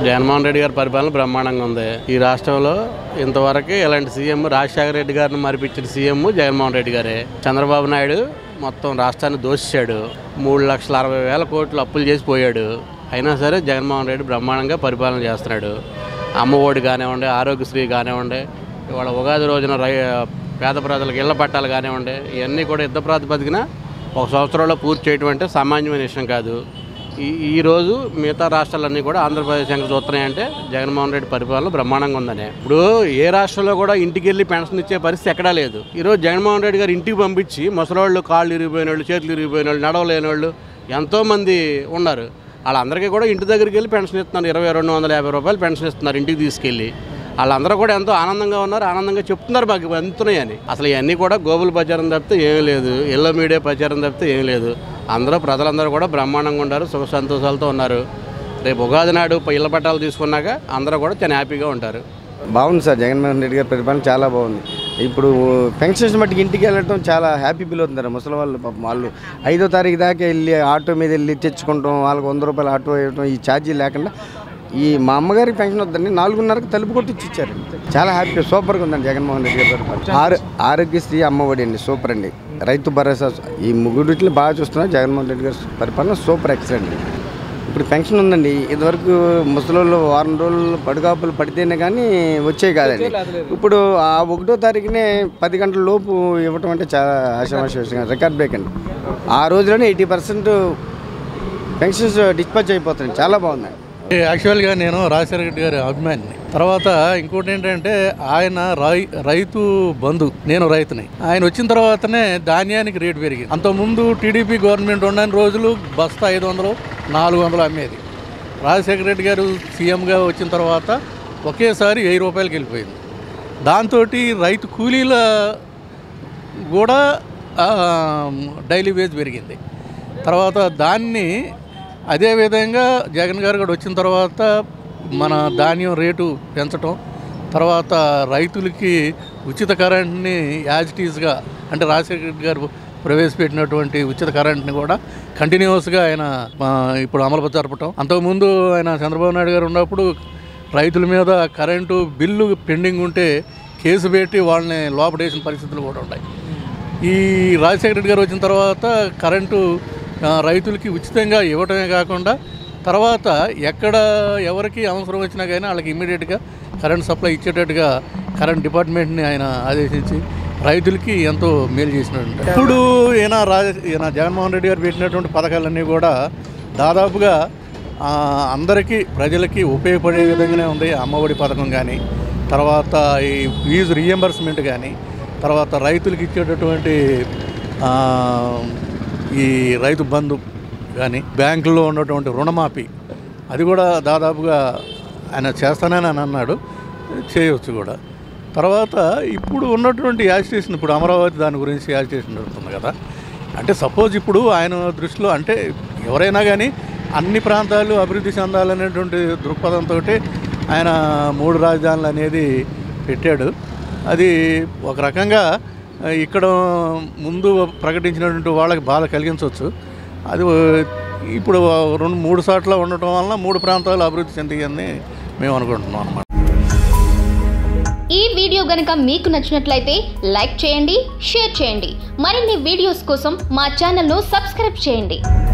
జగన్మోహన్ రెడ్డి గారి పరిపాలన బ్రహ్మాండంగా ఉంది ఈ రాష్ట్రంలో ఇంతవరకు ఇలాంటి సీఎం రాజశేఖర రెడ్డి గారిని మరిపించిన సీఎం జగన్మోహన్ రెడ్డి గారే చంద్రబాబు నాయుడు మొత్తం రాష్ట్రాన్ని దోషించాడు మూడు లక్షల అరవై వేల కోట్లు అప్పులు చేసి పోయాడు అయినా సరే జగన్మోహన్ రెడ్డి బ్రహ్మాండంగా పరిపాలన చేస్తున్నాడు అమ్మఒడి కానివ్వండి ఆరోగ్యశ్రీ కానివ్వండి ఇవాళ ఉగాది రోజున రై పేద ప్రజలకు ఇళ్ల పట్టాలు కానివ్వండి ఇవన్నీ కూడా యుద్ధ ప్రాతిపదికన ఒక సంవత్సరంలో పూర్తి చేయడం అంటే సామాన్యమైన విషయం కాదు ఈ ఈరోజు మిగతా రాష్ట్రాలన్నీ కూడా ఆంధ్రప్రదేశ్ ఎంక చూస్తున్నాయంటే జగన్మోహన్ రెడ్డి పరిపాలన బ్రహ్మాండంగా ఉందని ఇప్పుడు ఏ రాష్ట్రంలో కూడా ఇంటికి వెళ్ళి పెన్షన్ ఇచ్చే పరిస్థితి ఎక్కడా లేదు ఈరోజు జగన్మోహన్ రెడ్డి గారు ఇంటికి పంపించి ముసలోళ్ళు కాళ్ళు ఇరిగిపోయిన వాళ్ళు చేతులు ఇరిగిపోయిన వాళ్ళు నడవలేని వాళ్ళు ఎంతోమంది ఉన్నారు వాళ్ళందరికీ కూడా ఇంటి దగ్గరికి వెళ్ళి పెన్షన్ ఇస్తున్నారు ఇరవై రెండు వందల యాభై రూపాయలు పెన్షన్ ఇస్తున్నారు ఇంటికి తీసుకెళ్ళి వాళ్ళందరూ కూడా ఎంతో ఆనందంగా ఉన్నారు ఆనందంగా చెప్తున్నారు మాకు అందుతున్నాయని అసలు ఇవన్నీ కూడా గోబుల్ ప్రచారం తప్పితే ఏమీ లేదు ఇళ్ళ మీడియా ప్రచారం తప్పితే ఏమీ లేదు అందరూ ప్రజలందరూ కూడా బ్రహ్మాండంగా ఉన్నారు సుఖ సంతోషాలతో ఉన్నారు రేపు ఉగాది నాడు ఇళ్ళ పట్టాలు తీసుకున్నాక అందరూ కూడా చాలా హ్యాపీగా ఉంటారు బాగుంది సార్ జగన్మోహన్ రెడ్డి గారి పరిపాలన చాలా బాగుంది ఇప్పుడు పెన్షన్స్ మట్టుకు ఇంటికి వెళ్ళటం చాలా హ్యాపీ ఫీల్ అవుతున్నారు ముసలి వాళ్ళు పాపం వాళ్ళు ఐదో తారీఖు దాకా వెళ్ళి ఆటో మీద వెళ్ళి తెచ్చుకుంటాం వాళ్ళకి వంద రూపాయలు ఆటో వేయటం ఈ ఛార్జీ లేకుండా ఈ మా అమ్మగారికి పెన్షన్ వద్దండి నాలుగున్నరకు తలుపు కొట్టి ఇచ్చారు చాలా హ్యాపీ సూపర్గా ఉందండి జగన్మోహన్ రెడ్డి గారి పరిపాలన ఆరో ఆరోగ్యశ్రీ అమ్మఒడి అండి సూపర్ అండి రైతు భరోసా ఈ ముగ్గురిట్లో బాగా చూస్తున్నారు జగన్మోహన్ రెడ్డి గారి పరిపాలన సూపర్ ఎక్సలెంట్ అండి ఇప్పుడు పెన్షన్ ఉందండి ఇదివరకు ముసలోళ్ళు వారం రోజులు పడుకాపులు పడితేనే కానీ వచ్చే కాదండి ఇప్పుడు ఆ ఒకటో తారీఖునే పది గంటల లోపు ఇవ్వటం అంటే చాలా ఆశామాష విషయం రికార్డ్ బ్రేక్ అండి ఆ రోజులోనే ఎయిటీ పర్సెంట్ పెన్షన్స్ డిస్పాచ్ అయిపోతున్నాయి చాలా బాగుందండి యాక్చువల్గా నేను రాజశేఖర రెడ్డి గారి అభిమానిని తర్వాత ఇంకోటి ఏంటంటే ఆయన రై రైతు బంధు నేను రైతుని ఆయన వచ్చిన తర్వాతనే ధాన్యానికి రేటు పెరిగింది అంతకుముందు టీడీపీ గవర్నమెంట్ ఉండని రోజులు బస్తా ఐదు వందలు నాలుగు వందలు అమ్మేది రాజశేఖర రెడ్డి గారు సీఎంగా వచ్చిన తర్వాత ఒకేసారి వెయ్యి రూపాయలకి వెళ్ళిపోయింది దాంతో రైతు కూలీల కూడా ఆ, డైలీ వేజ్ పెరిగింది తర్వాత దాన్ని అదేవిధంగా జగన్ గారు కూడా వచ్చిన తర్వాత మన ధాన్యం రేటు పెంచటం తర్వాత రైతులకి ఉచిత కరెంట్ని యాజ్ ఇట్ ఈజ్గా అంటే రాజశేఖర రెడ్డి గారు ప్రవేశపెట్టినటువంటి ఉచిత కరెంట్ని కూడా కంటిన్యూస్గా ఆయన ఆ, ఇప్పుడు అమలు జరపటం అంతకుముందు ఆయన చంద్రబాబు నాయుడు గారు ఉన్నప్పుడు రైతుల మీద కరెంటు బిల్లు పెండింగ్ ఉంటే కేసు పెట్టి వాళ్ళని లోపడేసిన పరిస్థితులు కూడా ఉన్నాయి ఈ రాజశేఖర రెడ్డి గారు వచ్చిన తర్వాత కరెంటు ఆ, రైతులకి ఉచితంగా ఇవ్వటమే కాకుండా తర్వాత ఎక్కడ ఎవరికి అవసరం వచ్చినా కానీ వాళ్ళకి ఇమ్మీడియట్గా కరెంట్ సప్లై ఇచ్చేటట్టుగా కరెంట్ డిపార్ట్మెంట్ని ఆయన ఆదేశించి రైతులకి ఎంతో మేలు చేసినట్టు ఇప్పుడు ఈయన రాజ ఈయన జగన్మోహన్ రెడ్డి గారు పెట్టినటువంటి పథకాలన్నీ కూడా దాదాపుగా ఆ, అందరికీ ప్రజలకి ఉపయోగపడే విధంగానే ఉంది అమ్మఒడి పథకం కానీ తర్వాత ఈ ఫీజు రీఎంబర్స్మెంట్ కానీ తర్వాత రైతులకు ఇచ్చేటటువంటి ఆ, ఈ రైతు బంధు కానీ బ్యాంకుల్లో ఉన్నటువంటి రుణమాఫీ అది కూడా దాదాపుగా ఆయన చేస్తానని అని అన్నాడు చేయవచ్చు కూడా తర్వాత ఇప్పుడు ఉన్నటువంటి యాజిటేషన్ ఇప్పుడు అమరావతి దాని గురించి యాజిటేషన్ జరుగుతుంది కదా అంటే సపోజ్ ఇప్పుడు ఆయన దృష్టిలో అంటే ఎవరైనా కానీ అన్ని ప్రాంతాలు అభివృద్ధి చెందాలనేటువంటి దృక్పథంతో ఆయన మూడు రాజధానులు అనేది పెట్టాడు అది ఒక రకంగా ఆ, ఇక్కడ ముందు ప్రకటించినటువంటి వాళ్ళకి బాధ కలిగించవచ్చు అది ఇప్పుడు రెండు మూడు చోట్ల ఉండటం వలన మూడు ప్రాంతాలు అభివృద్ధి చెందియని మేము అనుకుంటున్నాం అన్నమాట ఈ వీడియో గనుక మీకు నచ్చినట్లయితే లైక్ చేయండి షేర్ చేయండి మరిన్ని వీడియోస్ కోసం మా ఛానల్ను సబ్స్క్రైబ్ చేయండి